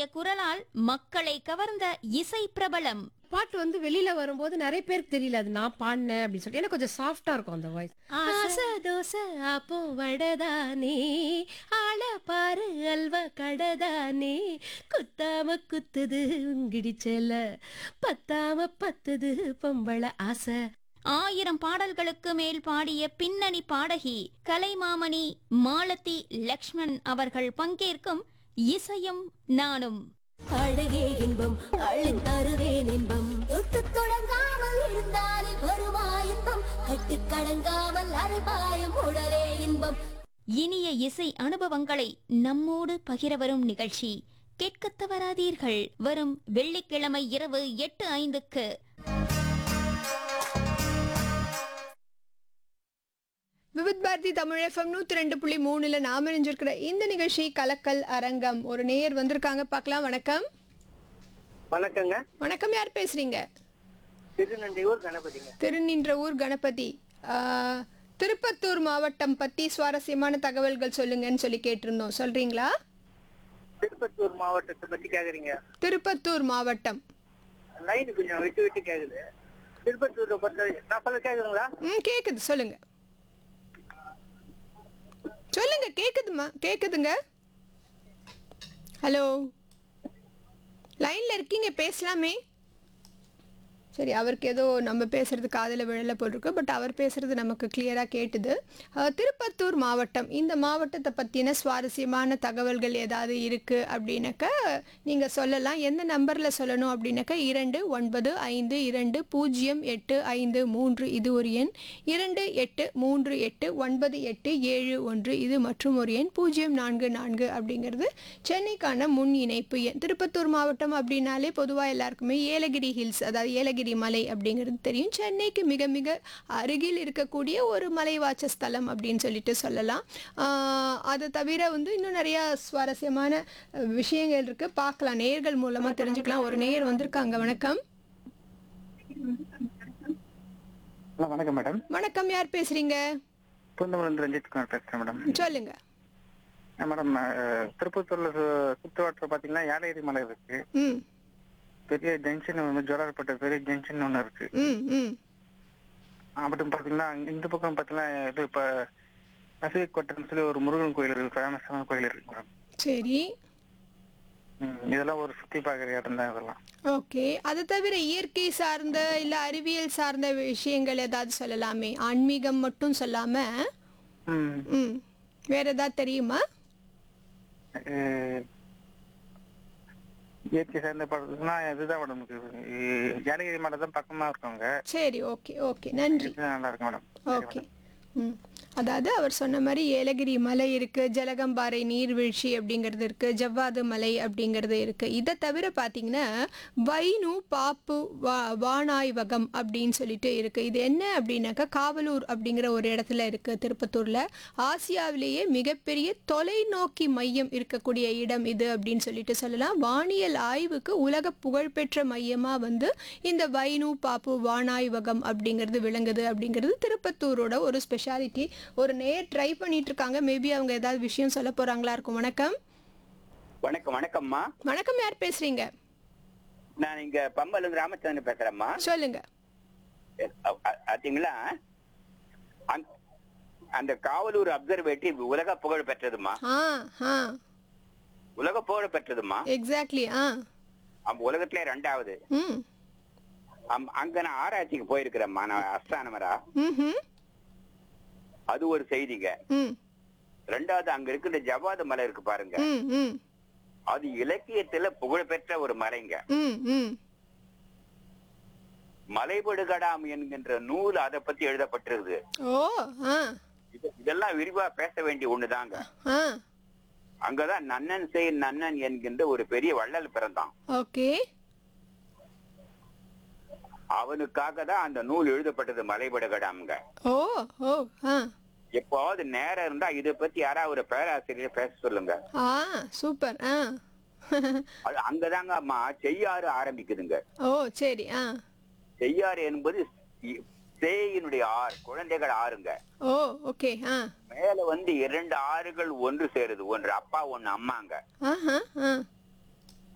குரலால் மக்களை கவர்ந்த இசை பிரபலம் பாட்டு வந்து வெளியில வரும்போது நிறைய பேருக்கு தெரியல அது நான் பாடினேன் அப்படின்னு சொல்லிட்டு எனக்கு கொஞ்சம் சாஃப்டா இருக்கும் அந்த வாய்ஸ் ஆசை தோசை அப்போ வடதானே ஆள பாரு அல்வா கடதானே குத்தாம குத்துது உங்கிடிச்சல பத்தாம பத்துது பொம்பளை ஆசை ஆயிரம் பாடல்களுக்கு மேல் பாடிய பின்னணி பாடகி கலைமாமணி மாலதி லக்ஷ்மண் அவர்கள் பங்கேற்கும் இசையும் நானும் அழகே இன்பம் அள்ளி தருவேன் இன்பம் தொட்டு தொடங்காமல் இருந்தாலே வருமா இன்பம் கட்டு கடங்காமல் அரைபாயம் உடலே இன்பம் இனிய இசை அனுபவங்களை நம்மோடு பகிர வரும் நிகழ்ச்சி கேட்கத் தவறாதீர்கள் வரும் வெள்ளிக்கிழமை இரவு எட்டு ஐந்துக்கு விவித் பாரதி தமிழ் எஃப்எம் நூத்தி ரெண்டு புள்ளி மூணுல நாம இணைஞ்சிருக்கிற இந்த நிகழ்ச்சி கலக்கல் அரங்கம் ஒரு நேயர் வந்திருக்காங்க பார்க்கலாம் வணக்கம் வணக்கங்க வணக்கம் யார் பேசுறீங்க திருநண்டையூர் கணபதிங்க திருநின்ற ஊர் கணபதி ஆஹ், திருப்பத்தூர் மாவட்டம் பத்தி சுவாரஸ்யமான தகவல்கள் சொல்லுங்கன்னு சொல்லி கேட்டிருந்தோம் சொல்றீங்களா திருப்பத்தூர் மாவட்டத்தை பத்தி கேக்குறீங்க திருப்பத்தூர் மாவட்டம் லைன் கொஞ்சம் விட்டு விட்டு கேக்குது திருப்பத்தூரை பொறுத்த நான் சொல்ல கேக்குதுங்களா ம் கேக்குது சொல்லுங்க சொல்லுங்க கேக்குதுமா கேக்குதுங்க ஹலோ லைன்ல இருக்கீங்க பேசலாமே சரி அவருக்கு ஏதோ நம்ம பேசுறது காதில் விழல போட்டிருக்கு பட் அவர் பேசுறது நமக்கு கிளியராக கேட்டுது அஹ், திருப்பத்தூர் மாவட்டம் இந்த மாவட்டத்தை பற்றின சுவாரஸ்யமான தகவல்கள் ஏதாவது இருக்குது அப்படின்னாக்கா நீங்கள் சொல்லலாம் எந்த நம்பரில் சொல்லணும் அப்படின்னாக்கா இரண்டு ஒன்பது ஐந்து இரண்டு பூஜ்ஜியம் எட்டு ஐந்து மூன்று இது ஒரு எண் இரண்டு எட்டு மூன்று எட்டு ஒன்பது எட்டு ஏழு ஒன்று இது மற்றும் ஒரு எண் பூஜ்ஜியம் நான்கு நான்கு அப்படிங்கிறது சென்னைக்கான முன் இணைப்பு எண் திருப்பத்தூர் மாவட்டம் அப்படின்னாலே பொதுவாக எல்லாருக்குமே ஏலகிரி ஹில்ஸ் அதாவது ஏலகிரி மலை அப்படிங்கிறது தெரியும் சென்னைக்கு மிக மிக அருகில் இருக்கக்கூடிய ஒரு மலைவாச்ச ஸ்தலம் அப்படின்னு சொல்லிட்டு சொல்லலாம் ஆஹ் அதை தவிர வந்து இன்னும் நிறைய சுவாரஸ்யமான அஹ், விஷயங்கள் இருக்கு பார்க்கலாம் நேர்கள் மூலமா தெரிஞ்சுக்கலாம் ஒரு நேயர் வந்திருக்காங்க வணக்கம் ஹலோ வணக்கம் மேடம் வணக்கம் யார் பேசுறீங்க பூந்தமல்லி ரஞ்சித் குமார் பேசுறேன் மேடம் சொல்லுங்க மேடம் அஹ், திருப்பத்தூர்ல சு- சுற்றுவட்டாரம் பாத்தீங்கன்னா ஏலகிரி மலை இருக்கு ம் பெரிய ஜங்ஷன் ஒன்று ஜோலார்பேட்டை பெரிய ஜங்ஷன் ஒன்று இருக்கு ம் ம் அப்படி பாத்தீங்கன்னா இந்த பக்கம் பாத்தீங்கன்னா இது இப்ப பசிபிக் கோட்டைன்னு சொல்லி ஒரு முருகன் கோயில் இருக்கு ஃபேமஸான கோயில் இருக்கு மேடம் சரி ம், இதெல்லாம் ஒரு சுத்தி பார்க்குற இடம் தான் இதெல்லாம் ஓகே அதை தவிர இயற்கை சார்ந்த இல்ல அறிவியல் சார்ந்த விஷயங்கள் ஏதாவது சொல்லலாமே ஆன்மீகம் மட்டும் சொல்லாம ம் ம் வேற ஏதாவது தெரியுமா அஹ், இயற்கை சார்ந்த படத்துக்குன்னா இதுதான் மேடம் ஏலகிரி மலை தான் பக்கமா இருக்கவங்க சரி ஓகே ஓகே நன்றி இது நல்லா இருக்கு மேடம் ஓகே ம் அதாவது அவர் சொன்ன மாதிரி ஏலகிரி மலை இருக்கு ஜலகம்பாறை நீர்வீழ்ச்சி அப்படிங்கிறது இருக்கு ஜவ்வாது மலை அப்படிங்கிறது இருக்கு இதை தவிர பார்த்தீங்கன்னா வைனு பாப்பு வா வானாய்வகம் அப்படின்னு சொல்லிட்டு இருக்கு இது என்ன அப்படின்னாக்கா காவலூர் அப்படிங்கிற ஒரு இடத்துல இருக்கு திருப்பத்தூர்ல ஆசியாவிலேயே மிகப்பெரிய தொலைநோக்கி மையம் இருக்கக்கூடிய இடம் இது அப்படின்னு சொல்லிட்டு சொல்லலாம் வானியல் ஆய்வுக்கு உலக புகழ்பெற்ற மையமா வந்து இந்த வைனு பாப்பு வானாய்வகம் அப்படிங்கிறது விளங்குது அப்படிங்கிறது திருப்பத்தூரோட ஒரு ஸ்பெஷாலிட்டி ஒரு நேர் ட்ரை பண்ணிட்டு இருக்காங்க மேபி அவங்க ஏதாவது விஷயம் சொல்ல போறாங்களா இருக்கும் வணக்கம் வணக்கம் வணக்கம்மா வணக்கம் யார் பேசுறீங்க நான் இங்க பம்பல இருந்து ராமச்சந்திரன் பேசுறேம்மா சொல்லுங்க அ- அ- பாத்தீங்களா அந்த- அந்த காவலூர் அப்சர்வேட்டரி உலக புகழ் பெற்றதுமா ஆ ஆ உலக புகழ் பெற்றதுமா எக்ஸாக்ட்லி ஆ அம் உலகத்திலே ரெண்டாவது ம் அம்- அங்க நான் ஆராய்ச்சிக்கு போயிருக்கிறேம்மா நான் அஸ்தானமரா ம் அது ஒரு செய்திங்க ம் ரெண்டாவது அங்க இருக்கிற ஜவாது மலை இருக்கு பாருங்க ம் ம் அது இலக்கியத்துல புகழ் பெற்ற ஒரு மலைங்க ம் ம் மலைபடுகடாம் என்கின்ற நூல் அதை பத்தி எழுதப்பட்டிருக்குது ஓ ஆ இது- இதெல்லாம் விரிவா பேச வேண்டிய ஒண்ணுதாங்க ஆ அங்கதான் நன்னன் செய் நன்னன் என்கின்ற ஒரு பெரிய வள்ளல் பிறந்தான் ஓகே அவனுக்காக தான் அந்த நூல் எழுதப்பட்டது மலைபடுகடாம்ங்க ஓ ஓ ஆ எப்பாவது நேரம் இருந்தா இதை பத்தி யாராவது ஒரு பேராசிரியர் பேச சொல்லுங்க ஆ சூப்பர் ஆ அது அங்கதாங்க அம்மா செய்யாறு ஆரம்பிக்குதுங்க ஓ சரி ஆ செய்யாறு என்பது இ- சேயினுடைய ஆறு குழந்தைகள் ஆறுங்க ஓ ஓகே ஆ மேல வந்து இரண்டு ஆறுகள் ஒன்று சேருது ஒன்று அப்பா ஒண்ணு அம்மாங்க ஆஹா ஆ